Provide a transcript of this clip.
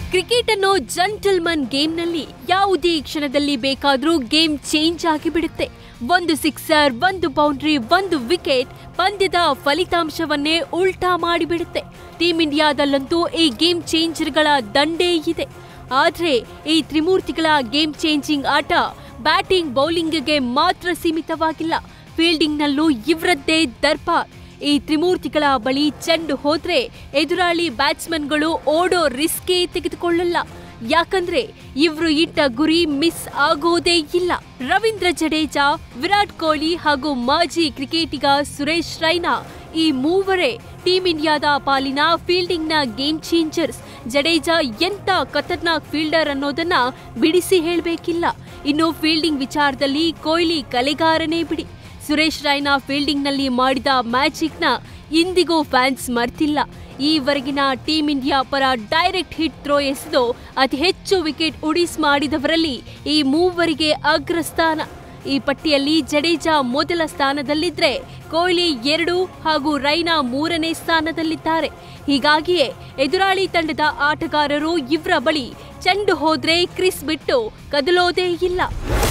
cricket ಅನ್ನೋ gentleman ಗೇಮ್ನಲ್ಲಿ ಯಾವುದೇ ಕ್ಷಣದಲ್ಲಿ ಬೇಕಾದ್ರೂ ಗೇಮ್ ಚೇಂಜ್ ಆಗಿಬಿಡುತ್ತೆ ಒಂದು ಸಿಕ್ಸರ್ ಒಂದು ಬೌಂಡ್ರಿ ಒಂದು ವಿಕೆಟ್ ಪಂದ್ಯದ ಫಲಿತಾಂಶವನ್ನೇ ಉಲ್ಟಾ ಮಾಡಿಬಿಡುತ್ತೆ ಟೀಮ್ ಇಂಡಿಯಾದಲ್ಲಂತೂ ಈ ಗೇಮ್ ಚೇಂಜರ್ಗಳ ದಂಡೇ ಇದೆ ಆದ್ರೆ ಈ ತ್ರಿಮೂರ್ತಿಗಳ ಗೇಮ್ ಚೇಂಜಿಂಗ್ ಆಟ ಬ್ಯಾಟಿಂಗ್ ಬೌಲಿಂಗ್ಗೆ ಮಾತ್ರ ಸೀಮಿತವಾಗಿಲ್ಲ ಫೀಲ್ಡಿಂಗ್ನಲ್ಲೂ ಇವರದ್ದೇ ದರ್ಬಾರ್ ಈ ತ್ರಿಮೂರ್ತಿಗಳ ಬಳಿ ಚೆಂಡು ಹೋದ್ರೆ ಎದುರಾಳಿ ಬ್ಯಾಟ್ಸ್ಮನ್ಗಳು ಓಡೋ ರಿಸ್ಕೇ ತೆಗೆದುಕೊಳ್ಳಲ್ಲ ಯಾಕಂದ್ರೆ ಇವ್ರು ಇಟ್ಟ ಗುರಿ ಮಿಸ್ ಆಗೋದೇ ಇಲ್ಲ ರವೀಂದ್ರ ಜಡೇಜಾ ವಿರಾಟ್ ಕೊಹ್ಲಿ ಹಾಗೂ ಮಾಜಿ ಕ್ರಿಕೆಟಿಗ ಸುರೇಶ್ ರೈನಾ ಈ ಮೂವರೇ ಟೀಂ ಇಂಡಿಯಾದ ಪಾಲಿನ ಫೀಲ್ಡಿಂಗ್ನ ಗೇಮ್ ಚೇಂಜರ್ಸ್ ಜಡೇಜಾ ಎಂತ ಖತರ್ನಾಕ್ ಫೀಲ್ಡರ್ ಅನ್ನೋದನ್ನ ಬಿಡಿಸಿ ಹೇಳಬೇಕಿಲ್ಲ ಇನ್ನು ಫೀಲ್ಡಿಂಗ್ ವಿಚಾರದಲ್ಲಿ ಕೊಹ್ಲಿ ಕಲೆಗಾರನೇ ಬಿಡಿ ಸುರೇಶ್ ರೈನಾ ಫೀಲ್ಡಿಂಗ್ನಲ್ಲಿ ಮಾಡಿದ ಮ್ಯಾಜಿಕ್ನ ಇಂದಿಗೂ ಫ್ಯಾನ್ಸ್ ಮರ್ತಿಲ್ಲ ಈವರೆಗಿನ ಟೀಂ ಇಂಡಿಯಾ ಪರ ಡೈರೆಕ್ಟ್ ಹಿಟ್ ಥ್ರೋ ಎಸೆದು ಅತಿ ಹೆಚ್ಚು ವಿಕೆಟ್ ಉಡಿಸ್ ಮಾಡಿದವರಲ್ಲಿ ಈ ಮೂವರಿಗೆ ಅಗ್ರಸ್ಥಾನ ಈ ಪಟ್ಟಿಯಲ್ಲಿ ಜಡೇಜಾ ಮೊದಲ ಸ್ಥಾನದಲ್ಲಿದ್ರೆ ಕೊಹ್ಲಿ ಎರಡು ಹಾಗೂ ರೈನಾ ಮೂರನೇ ಸ್ಥಾನದಲ್ಲಿದ್ದಾರೆ ಹೀಗಾಗಿಯೇ ಎದುರಾಳಿ ತಂಡದ ಆಟಗಾರರು ಇವರ ಬಳಿ ಚೆಂಡು ಹೋದ್ರೆ ಕ್ರಿಸ್ ಬಿಟ್ಟು ಕದಲೋದೇ ಇಲ್ಲ